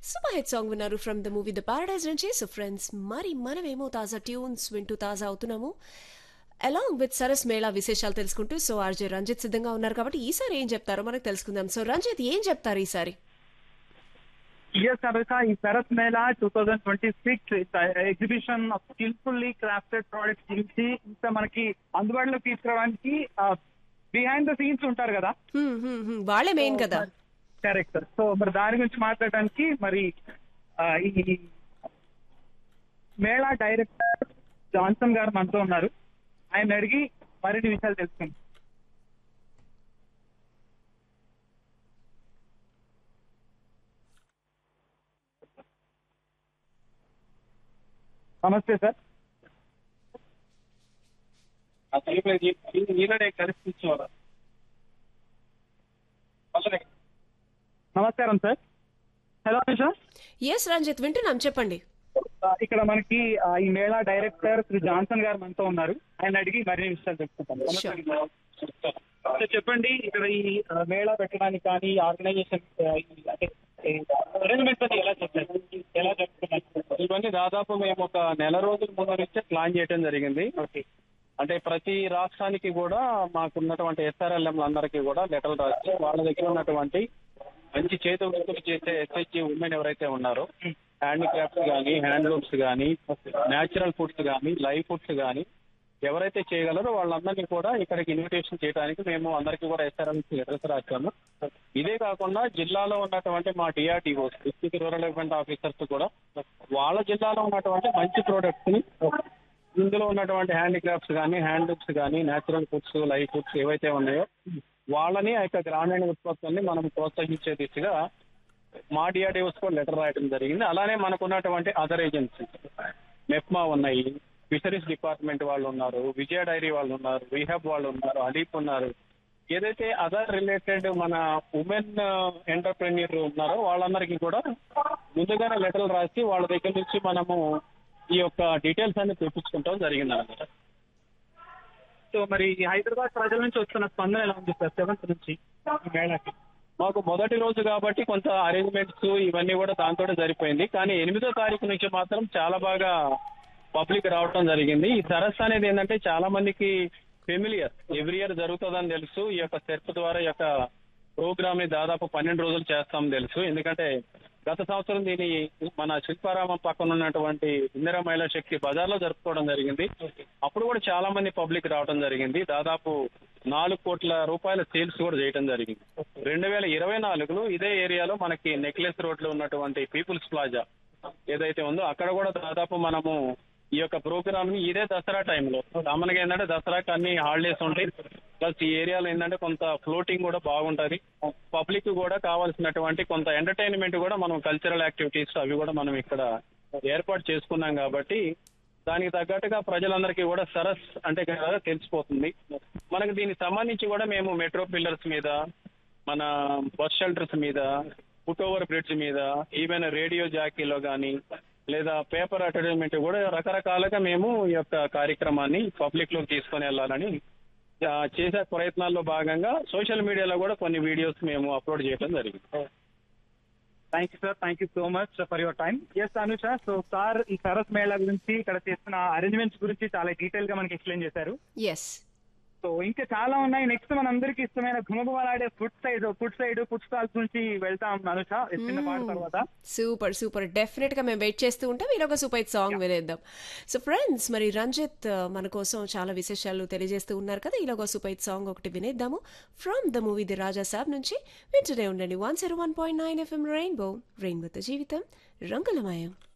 Super hit song విన్నారు from the movie The Paradise నుంచి so friends మరి మనమేమో తాజా ట్యూన్స్ వింటూ తాజా అవుతున్నాము అలాంగ్ విత్ సరస్ మేళా విశేషాలు తెలుసుకుంటూ సో ఆర్జే రంజిత్ సిద్ధంగా ఉన్నారు కాబట్టి ఈసారి ఏం చెప్తారో మనకు తెలుసుకుందాం సో రంజిత్ ఏం చెప్తారు ఈసారి Yes, Anushka, ఈ Saras Mela two thousand twenty six exhibition of skilfully crafted products గురించి ఇంకా మనకి అందుబాటులోకి తీసుకురావడానికి బిహైండ్ ద సీన్స్ ఉంటారు కదా హ్మ్, హ్మ్, హ్మ్. వాళ్ళే మెయిన్ కదా కరెక్ట్ సో మరి దాని గురించి మాట్లాడడానికి మరి ఆ, ఈ మేళా డైరెక్టర్ జాన్సన్ గారు మనతో ఉన్నారు ఆయన అడిగి మరిన్ని విషయాలు తెలుసుకుందాం నమస్తే సార్ ఈనాడే కలిసి కూర్చోవాలా నమస్కారం sir hello sir yes Ranjith వింటున్నాం చెప్పండి ఇక్కడ మనకి ఆ, ఈ మేళా డైరెక్టర్ శ్రీ జాన్సన్ గారు మనతో ఉన్నారు ఆయన అడిగి మరిన్ని విషయాలు తెలుసుకుంటాం Sure. సో చెప్పండి ఇక్కడ ఈ ఆ, మేళా పెట్టడానికి కానీ ఆర్గనైజేషన్ అంటే అరేంజ్మెంట్ అది ఎలా చేస్తారు ఎలా జరుపుతున్నారు ఇవన్నీ దాదాపు మేము ఒక నెల రోజుల ముందు నుంచే ప్లాన్ చేయడం జరిగింది ఓకే అంటే ప్రతి రాష్ట్రానికి కూడా మాకున్నటువంటి ఎస్ఆర్ఎల్ఎం అందరికీ కూడా లెటర్లు రాసి వాళ్ళ దగ్గర ఉన్నటువంటి మంచి చేతి వృత్తులు చేసే ఎస్హెచ్జి ఉమెన్ ఎవరైతే ఉన్నారో హ్యాండిక్రాఫ్ట్స్ కానీ హ్యాండ్లూమ్స్ కానీ న్యాచురల్ ఫుడ్స్ కానీ లైవ్ ఫుడ్స్ కానీ ఎవరైతే చేయగలరో వాళ్ళందరినీ కూడా ఇక్కడికి ఇన్విటేషన్ చేయడానికి మేము అందరికీ కూడా ఎస్ఆర్ఎం లెటర్స్ రాశాము ఇదే కాకుండా జిల్లాలో ఉన్నటువంటి మా DRDOs district rural development officers కూడా వాళ్ళ జిల్లాలో ఉన్నటువంటి మంచి ప్రోడక్ట్స్ ని ఇందులో ఉన్నటువంటి హ్యాండిక్రాఫ్ట్స్ కానీ హ్యాండ్లూమ్స్ కానీ న్యాచురల్ ఫుడ్స్ లైవ్ ఫుడ్స్ ఏవైతే ఉన్నాయో వాళ్ళని ఆ యొక్క గ్రామీణ ఉత్పత్తుల్ని మనం ప్రోత్సహించే దిశగా మా డిఆర్డిఓస్ కూడా లెటర్ రాయడం జరిగింది అలానే మనకున్నటువంటి అదర్ ఏజెన్సీస్ మెప్మా ఉన్నాయి ఫిషరీస్ డిపార్ట్మెంట్ వాళ్ళు ఉన్నారు విజయ డైరీ వాళ్ళు ఉన్నారు రీహాబ్ వాళ్ళు ఉన్నారు అలీప్ ఉన్నారు ఏదైతే అదర్ రిలేటెడ్ మన ఉమెన్ ఎంటర్ప్రెన్యూర్ ఉన్నారో వాళ్ళందరికీ కూడా ముందుగానే లెటర్లు రాసి వాళ్ళ దగ్గర నుంచి మనము ఈ యొక్క డీటెయిల్స్ అన్ని తెప్పించుకుంటాం జరిగింది అనమాట సో మరి ఈ హైదరాబాద్ ప్రజల నుంచి వస్తున్న స్పందన ఎలా ఉంది సార్ సెవెంత్ నుంచి ఈ మేళాకి మాకు మొదటి రోజు కాబట్టి కొంత అరేంజ్మెంట్స్ ఇవన్నీ కూడా దాంతో సరిపోయింది కానీ ఎనిమిదో తారీఖు నుంచి మాత్రం చాలా బాగా పబ్లిక్ రావడం జరిగింది ఈ సరస్సు అనేది ఏంటంటే చాలా మందికి ఫెమిలియర్ ఎవ్రీ ఇయర్ జరుగుతుందని తెలుసు ఈ యొక్క సెర్ప్ ద్వారా ఈ యొక్క ప్రోగ్రామ్ ని దాదాపు పన్నెండు రోజులు చేస్తాం తెలుసు ఎందుకంటే గత సంవత్సరం దీని మన శిల్పారామం పక్కన ఉన్నటువంటి ఇందిరా మహిళా శక్తి బజార్ లో జరుపుకోవడం జరిగింది అప్పుడు కూడా చాలా మంది పబ్లిక్ రావడం జరిగింది దాదాపు నాలుగు కోట్ల రూపాయల సేల్స్ కూడా చేయడం జరిగింది రెండు వేల ఇరవై నాలుగులో ఇదే ఏరియాలో మనకి నెక్లెస్ రోడ్ లో ఉన్నటువంటి పీపుల్స్ ప్లాజా ఏదైతే ఉందో అక్కడ కూడా దాదాపు మనము ఈ యొక్క ప్రోగ్రామ్ ని ఇదే దసరా టైంలో కామన్ గా ఏంటంటే దసరాకి అన్ని హాలిడేస్ ఉంటాయి ప్లస్ ఈ ఏరియాలో ఏంటంటే కొంత ఫ్లోటింగ్ కూడా బాగుంటది పబ్లిక్ కూడా కావాల్సినటువంటి కొంత ఎంటర్టైన్మెంట్ కూడా మనం కల్చరల్ యాక్టివిటీస్ అవి కూడా మనం ఇక్కడ ఏర్పాటు చేసుకున్నాం కాబట్టి దానికి తగ్గట్టుగా ప్రజలందరికీ కూడా సరస్ అంటే కదా తెలిసిపోతుంది మనకి దీనికి సంబంధించి కూడా మేము మెట్రో పిల్లర్స్ మీద మన బస్ షెల్టర్స్ మీద ఫుట్ ఓవర్ బ్రిడ్జ్ మీద ఈవెన్ రేడియో జాకీలో కానీ లేదా పేపర్ అడ్వర్టైజ్మెంట్ కూడా రకరకాలుగా మేము ఈ యొక్క కార్యక్రమాన్ని పబ్లిక్ లోకి తీసుకొని వెళ్ళాలని ఆ, చేసే ప్రయత్నాల్లో భాగంగా సోషల్ మీడియాలో కూడా కొన్ని వీడియోస్ మేము అప్లోడ్ చేయడం జరిగింది thank you sir thank you so much for your time yes Anusha so sir ఈ సరస్ మేళా గురించి ఇక్కడ చేస్తున్న అరేంజ్మెంట్స్ గురించి చాలా డీటెయిల్ గా మనకి ఎక్స్ప్లెయిన్ చేశారు ఎస్ సో ఇంకా చాలా ఉన్నాయి నెక్స్ట్ మన అందరికి ఇష్టమైన ఘుమఘుమలాడే food side food side food stalls నుంచి వెళ్తాం అనుష ఈ చిన్న పాట తర్వాత సూపర్ సూపర్ డెఫినెట్ గా మేము వెయిట్ చేస్తూ ఉంటాం ఈలోగా సూపర్ హిట్ సాంగ్ వినేద్దాం సో ఫ్రెండ్స్ మరి రంజిత్ uh, మన కోసం చాలా విశేషాలు తెలియజేస్తూ ఉన్నారు కదా ఈలోగా సూపర్ హిట్ సాంగ్ ఒకటి వినేద్దాము from the movie the Raja Saab నుంచి వింటూనే ఉండండి one zero one point nine FM Rainbow రెయిన్బోతో జీవితం రంగులమయం